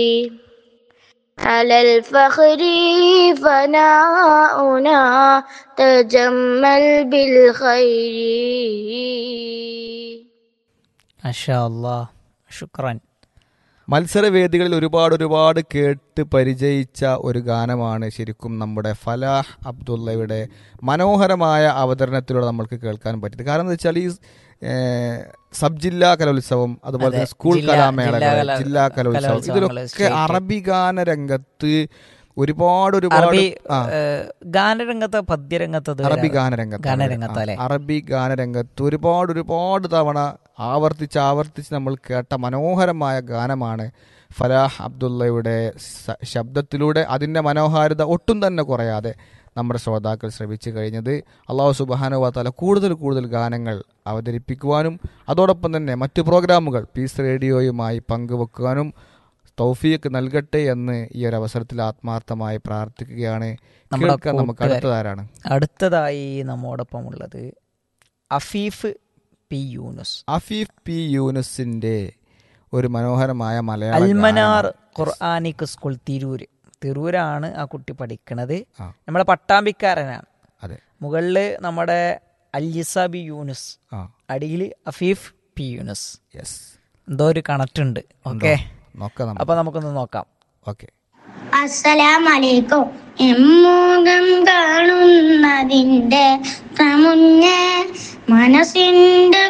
على الفخر فناؤنا تجمل بالخير മാഷാ അല്ലാ ശുക്രൻ മത്സരവേദികളിൽ ഒരുപാട് ഒരുപാട് കേട്ട് പരിചയിച്ച ഒരു ഗാനമാണ് ശരിക്കും നമ്മുടെ ഫലാഹ് അബ്ദുള്ളയുടെ മനോഹരമായ അവതരണത്തിലൂടെ നമ്മൾക്ക് കേൾക്കാൻ പറ്റിയത് കാരണം എന്താ വെച്ചാൽ ഈ ഏഹ്, സബ് ജില്ലാ കലോത്സവം അതുപോലെ തന്നെ അതെ, സ്കൂൾ ജില്ലാ- കലാമേളകൾ ജില്ലാ കല- ജില്ലാ കലോത്സവം കലോത്സവങ്ങള്, ഇതിലൊക്കെ സ്റ്റേറ്റ്. അറബി ഗാന രംഗത്ത് ഒരുപാട് ഒരുപാട് അറബി ആ ഏഹ്, ഗാനരംഗത്ത് പദ്യരംഗത്ത് ഇത് അറബി വരാ- ഗാനരംഗത്ത് ഗാനരംഗത്ത് അല്ലേ? ആ, അറബി ഗാനരംഗത്ത് ഒരുപാട് ഒരുപാട് തവണ ആവർത്തിച്ച് ആവർത്തിച്ച് നമ്മൾ കേട്ട മനോഹരമായ ഗാനമാണ് ഫലാഹ് അബ്ദുള്ളയുടെ സ- ശബ്ദത്തിലൂടെ അതിൻ്റെ മനോഹാരിത ഒട്ടും തന്നെ കുറയാതെ നമ്മുടെ ശ്രോതാക്കൾ ശ്രമിച്ചു കഴിഞ്ഞത് അള്ളാഹു സുബാനുവാത്താല കൂടുതൽ കൂടുതൽ ഗാനങ്ങൾ അവതരിപ്പിക്കുവാനും അതോടൊപ്പം തന്നെ മറ്റു പ്രോഗ്രാമുകൾ പീസ് റേഡിയോയുമായി പങ്കുവെക്കുവാനും തൗഫീഖ് നൽകട്ടെ എന്ന് ഈ ഒരു അവസരത്തിൽ ആത്മാർത്ഥമായി പ്രാർത്ഥിക്കുകയാണ് നമ്മുടെ കേൾക്കാൻ നമുക്ക് കൂട്ടുകാർ. അടുത്തതാരാണ് അടുത്തതായി നമ്മോടൊപ്പം ഉള്ളത് അഫീഫ് പി യൂനുസ് അഫീഫ് പി യൂനുസിന്റെ ഒരു മനോഹരമായ മലയാള അൽമനാർ ഗാനമാണ്. ഖുർആാനിക് സ്കൂൾ തിരൂര് തിരൂരാണ് ആ കുട്ടി പഠിക്കണത് ആ. നമ്മളെ പട്ടാമ്പിക്കാരനാണ് അതെ മുകളില് നമ്മുടെ അൽജിസ ബി യൂനുസ് ആ അടിയിൽ അഫീഫ് പി യൂനുസ് യെസ് എന്തോ ഒരു കണക്റ്റ് ഓക്കെ നോക്കാം നമുക്ക് അപ്പൊ നമുക്കൊന്ന് നോക്കാം ഓക്കെ അസ്സലാമലൈക്കും എമ്മുഖം കാണുന്നതിൻ്റെ മുന്നേ മനസ്സിൻ്റെ